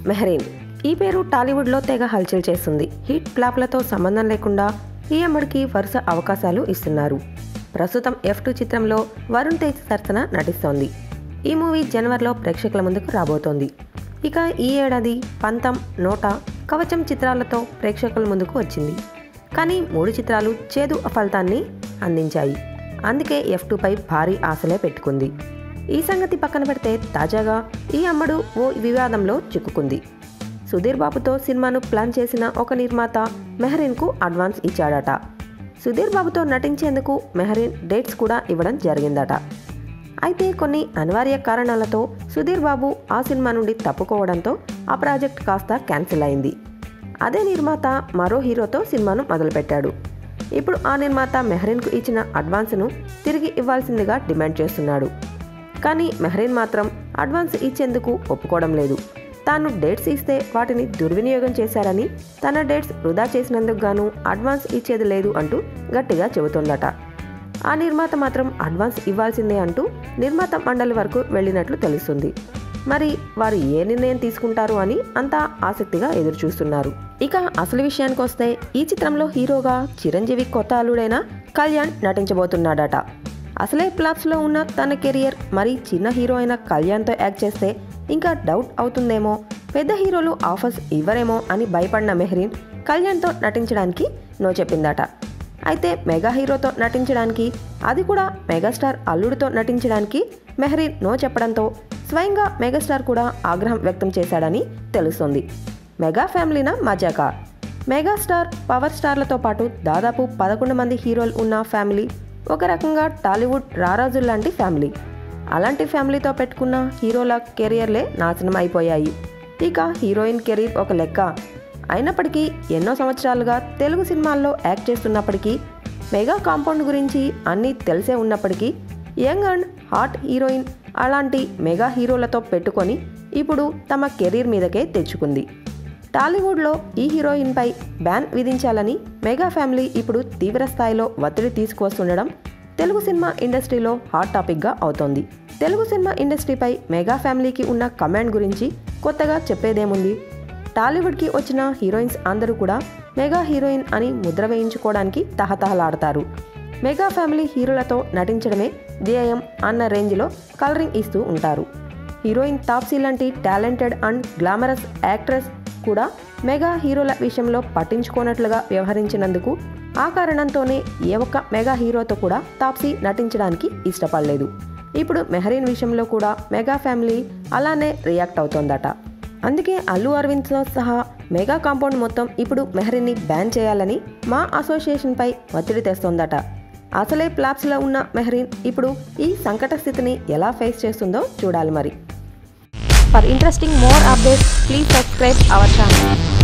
మెహరీన్ ఈ పేరు టాలీవుడ్లో తెగ హల్చల్ చేస్తుంది హిట్ ఫ్లాప్లతో సంబంధం లేకుండా ఈ అమ్మడికి వరుస అవకాశాలు ఇస్తున్నారు ప్రస్తుతం ఎఫ్ టూ చిత్రంలో వరుణ్ తేజ్ సరసన నటిస్తోంది ఈ మూవీ జనవరిలో ప్రేక్షకుల ముందుకు రాబోతోంది ఇక ఈ ఏడాది పంతం నోట కవచం చిత్రాలతో ప్రేక్షకుల ముందుకు వచ్చింది కానీ మూడు చిత్రాలు చేదు ఫలితాన్ని అందించాయి అందుకే ఎఫ్ టూపై భారీ ఆశలే పెట్టుకుంది ఈ సంగతి పక్కన పెడితే తాజాగా ఈ అమ్మడు ఓ వివాదంలో చిక్కుకుంది సుధీర్ బాబుతో సినిమాను ప్లాన్ చేసిన ఒక నిర్మాత మెహరీన్కు అడ్వాన్స్ ఇచ్చాడట సుధీర్ బాబుతో నటించేందుకు మెహరీన్ డేట్స్ కూడా ఇవ్వడం జరిగిందట అయితే కొన్ని అనివార్య కారణాలతో సుధీర్ బాబు ఆ సినిమా నుండి తప్పుకోవడంతో ఆ ప్రాజెక్ట్ కాస్త క్యాన్సిల్ అయింది అదే నిర్మాత మరో హీరోతో సినిమాను మొదలుపెట్టాడు ఇప్పుడు ఆ నిర్మాత మెహరీన్కు ఇచ్చిన అడ్వాన్స్ను తిరిగి ఇవ్వాల్సిందిగా డిమాండ్ చేస్తున్నాడు కానీ మెహరీన్ మాత్రం అడ్వాన్స్ ఇచ్చేందుకు ఒప్పుకోవడం లేదు తాను డేట్స్ ఇస్తే వాటిని దుర్వినియోగం చేశారని తన డేట్స్ వృధా చేసినందుకు గాను అడ్వాన్స్ ఇచ్చేది లేదు అంటూ గట్టిగా చెబుతోందట ఆ నిర్మాత మాత్రం అడ్వాన్స్ ఇవ్వాల్సిందే అంటూ నిర్మాత మండలి వరకు వెళ్ళినట్లు తెలుస్తుంది మరి వారు ఏ నిర్ణయం తీసుకుంటారు అని అంతా ఆసక్తిగా ఎదురుచూస్తున్నారు ఇక అసలు విషయానికి వస్తే ఈ చిత్రంలో హీరోగా చిరంజీవి కొత్త అల్లుడైన కళ్యాణ్ నటించబోతున్నాడట అసలే ప్లాప్స్లో ఉన్న తన కెరియర్ మరి చిన్న హీరో అయిన కళ్యాణ్తో యాక్ట్ చేస్తే ఇంకా డౌట్ అవుతుందేమో పెద్ద హీరోలు ఆఫర్స్ ఇవ్వరేమో అని భయపడిన మెహరీన్ కళ్యాణ్తో నటించడానికి నో చెప్పిందట అయితే మెగా హీరోతో నటించడానికి అది కూడా మెగాస్టార్ అల్లుడితో నటించడానికి మెహరీన్ నో చెప్పడంతో స్వయంగా మెగాస్టార్ కూడా ఆగ్రహం వ్యక్తం చేశాడని తెలుస్తుంది మెగా ఫ్యామిలీన మజాకా మెగాస్టార్ పవర్ స్టార్లతో పాటు దాదాపు పదకొండు మంది హీరోలు ఉన్న ఫ్యామిలీ ఒక రకంగా టాలీవుడ్ రారాజుల లాంటి ఫ్యామిలీ అలాంటి ఫ్యామిలీతో పెట్టుకున్న హీరోల కెరియర్లే నాశనం అయిపోయాయి ఇక హీరోయిన్ కెరీర్ ఒక లెక్క అయినప్పటికీ ఎన్నో సంవత్సరాలుగా తెలుగు సినిమాల్లో యాక్ట్ చేస్తున్నప్పటికీ మెగా కాంపౌండ్ గురించి అన్నీ తెలిసే ఉన్నప్పటికీ యంగ్ అండ్ హాట్ హీరోయిన్ అలాంటి మెగా హీరోలతో పెట్టుకొని ఇప్పుడు తమ కెరీర్ మీదకే తెచ్చుకుంది టాలీవుడ్లో ఈ హీరోయిన్పై బ్యాన్ విధించాలని మెగా ఫ్యామిలీ ఇప్పుడు తీవ్ర స్థాయిలో ఒత్తిడి తీసుకువస్తుండడం తెలుగు సినిమా ఇండస్ట్రీలో హాట్ టాపిక్గా అవుతోంది తెలుగు సినిమా ఇండస్ట్రీపై మెగా ఫ్యామిలీకి ఉన్న కమాండ్ గురించి కొత్తగా చెప్పేదేముంది టాలీవుడ్కి వచ్చిన హీరోయిన్స్ అందరూ కూడా మెగా హీరోయిన్ అని ముద్ర వేయించుకోవడానికి తహతహలాడతారు మెగా ఫ్యామిలీ హీరోలతో నటించడమే ధ్యేయం అన్న రేంజ్లో కలరింగ్ ఇస్తూ ఉంటారు హీరోయిన్ తాప్సీ లాంటి టాలెంటెడ్ అండ్ గ్లామరస్ యాక్ట్రెస్ కూడా మెగా హీరోల విషయంలో పట్టించుకోనట్లుగా వ్యవహరించినందుకు ఆ కారణంతోనే ఏ ఒక్క మెగా హీరోతో కూడా తాప్సీ నటించడానికి ఇష్టపడలేదు ఇప్పుడు మెహరీన్ విషయంలో కూడా మెగా ఫ్యామిలీ అలానే రియాక్ట్ అవుతోందట అందుకే అల్లు అరవింద్తో సహా మెగా కాంపౌండ్ మొత్తం ఇప్పుడు మెహరీన్ని బ్యాన్ చేయాలని మా అసోసియేషన్పై ఒత్తిడి తెస్తోందట అసలే ప్లాప్స్లో ఉన్న మెహరీన్ ఇప్పుడు ఈ సంకట స్థితిని ఎలా ఫేస్ చేస్తుందో చూడాలి మరి For interesting more updates, please subscribe our channel.